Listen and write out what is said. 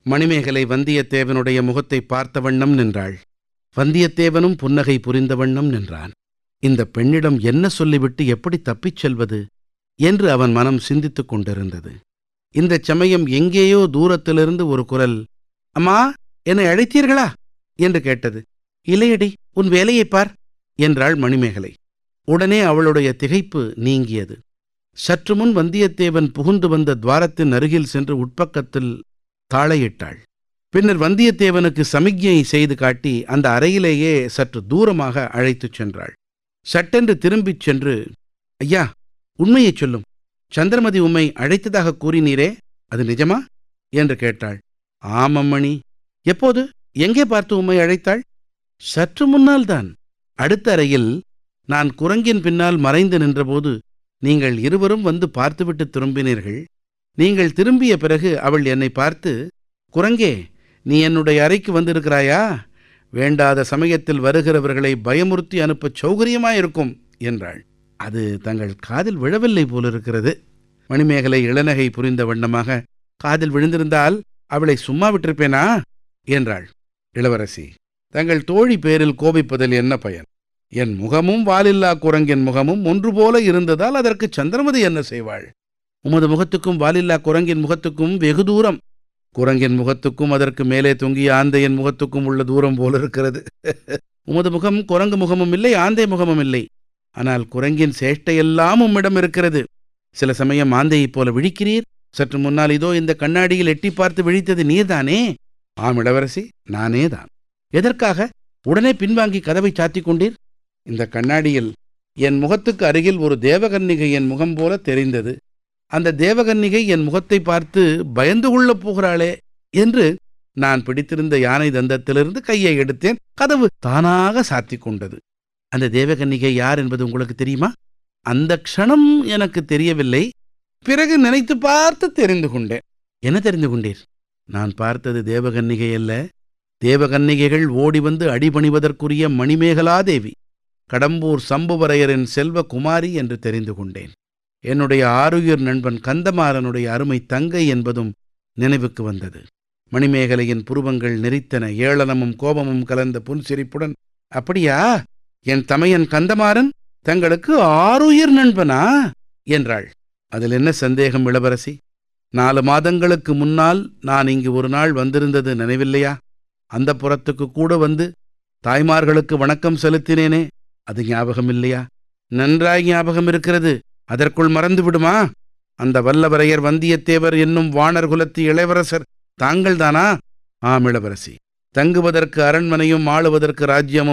மணிமேகலை வந்தியத்தேவனுடைய முகத்தை பார்த்த வண்ணம் நின்றாள் வந்தியத்தேவனும் புன்னகை புரிந்த வண்ணம் நின்றான் இந்த பெண்ணிடம் என்ன சொல்லிவிட்டு எப்படி தப்பிச் செல்வது என்று அவன் மனம் சிந்தித்துக் கொண்டிருந்தது இந்தச் சமயம் எங்கேயோ தூரத்திலிருந்து ஒரு குரல் அம்மா என்னை அழைத்தீர்களா என்று கேட்டது இல்லையடி உன் வேலையைப் பார் என்றாள் மணிமேகலை உடனே அவளுடைய திகைப்பு நீங்கியது சற்று முன் வந்தியத்தேவன் புகுந்து வந்த துவாரத்தின் அருகில் சென்று உட்பக்கத்தில் தாளையிட்டாள் பின்னர் வந்தியத்தேவனுக்கு சமிக்ஞை செய்து காட்டி அந்த அறையிலேயே சற்று தூரமாக அழைத்துச் சென்றாள் சட்டென்று திரும்பிச் சென்று ஐயா உண்மையைச் சொல்லும் சந்திரமதி உம்மை அழைத்ததாக கூறினீரே அது நிஜமா என்று கேட்டாள் ஆமம்மணி எப்போது எங்கே பார்த்து உம்மை அழைத்தாள் சற்று முன்னால்தான் அடுத்த அறையில் நான் குரங்கின் பின்னால் மறைந்து நின்றபோது நீங்கள் இருவரும் வந்து பார்த்துவிட்டு திரும்பினீர்கள் நீங்கள் திரும்பிய பிறகு அவள் என்னை பார்த்து குரங்கே நீ என்னுடைய அறைக்கு வந்திருக்கிறாயா வேண்டாத சமயத்தில் வருகிறவர்களை பயமுறுத்தி அனுப்பச் சௌகரியமாயிருக்கும் என்றாள் அது தங்கள் காதில் விழவில்லை போலிருக்கிறது மணிமேகலை இளநகை புரிந்த வண்ணமாக காதில் விழுந்திருந்தால் அவளை சும்மா விட்டிருப்பேனா என்றாள் இளவரசி தங்கள் தோழி பேரில் கோபிப்பதில் என்ன பயன் என் முகமும் வாலில்லா குரங்கின் முகமும் ஒன்று போல இருந்ததால் அதற்கு சந்திரமதி என்ன செய்வாள் உமது முகத்துக்கும் வாலில்லா குரங்கின் முகத்துக்கும் வெகு தூரம் குரங்கின் முகத்துக்கும் அதற்கு மேலே தொங்கிய ஆந்தையின் முகத்துக்கும் உள்ள தூரம் போல இருக்கிறது உமது முகம் குரங்கு முகமும் இல்லை ஆந்தை முகமும் இல்லை ஆனால் குரங்கின் சேஷ்டையெல்லாம் உம்மிடம் இருக்கிறது சில சமயம் ஆந்தையைப் போல விழிக்கிறீர் சற்று முன்னால் இதோ இந்த கண்ணாடியில் எட்டி பார்த்து விழித்தது நீர்தானே ஆம் இளவரசி நானே தான் எதற்காக உடனே பின்வாங்கி கதவை சாத்திக் கொண்டீர் இந்த கண்ணாடியில் என் முகத்துக்கு அருகில் ஒரு தேவகன்னிகை என் முகம் போல தெரிந்தது அந்த தேவகன்னிகை என் முகத்தை பார்த்து பயந்து கொள்ளப் போகிறாளே என்று நான் பிடித்திருந்த யானை தந்தத்திலிருந்து கையை எடுத்தேன் கதவு தானாக சாத்திக் கொண்டது அந்த தேவகன்னிகை யார் என்பது உங்களுக்கு தெரியுமா அந்த க்ஷணம் எனக்கு தெரியவில்லை பிறகு நினைத்து பார்த்து தெரிந்து கொண்டேன் என்ன தெரிந்து கொண்டீர் நான் பார்த்தது தேவகன்னிகை அல்ல தேவகன்னிகைகள் ஓடி வந்து அடிபணிவதற்குரிய மணிமேகலா தேவி கடம்பூர் சம்புவரையரின் செல்வ குமாரி என்று தெரிந்து கொண்டேன் என்னுடைய ஆருயிர் நண்பன் கந்தமாறனுடைய அருமை தங்கை என்பதும் நினைவுக்கு வந்தது மணிமேகலையின் புருவங்கள் நெறித்தன ஏளனமும் கோபமும் கலந்த புன்சிரிப்புடன் அப்படியா என் தமையன் கந்தமாறன் தங்களுக்கு ஆருயிர் நண்பனா என்றாள் அதில் என்ன சந்தேகம் இளவரசி நாலு மாதங்களுக்கு முன்னால் நான் இங்கு ஒரு நாள் வந்திருந்தது நினைவில்லையா அந்த புறத்துக்கு கூட வந்து தாய்மார்களுக்கு வணக்கம் செலுத்தினேனே அது ஞாபகம் இல்லையா நன்றாய் ஞாபகம் இருக்கிறது அதற்குள் மறந்து விடுமா அந்த வல்லவரையர் வந்தியத்தேவர் என்னும் வானர் குலத்து இளவரசர் தாங்கள்தானா ஆம் இளவரசி தங்குவதற்கு அரண்மனையும் ஆளுவதற்கு ராஜ்யமும்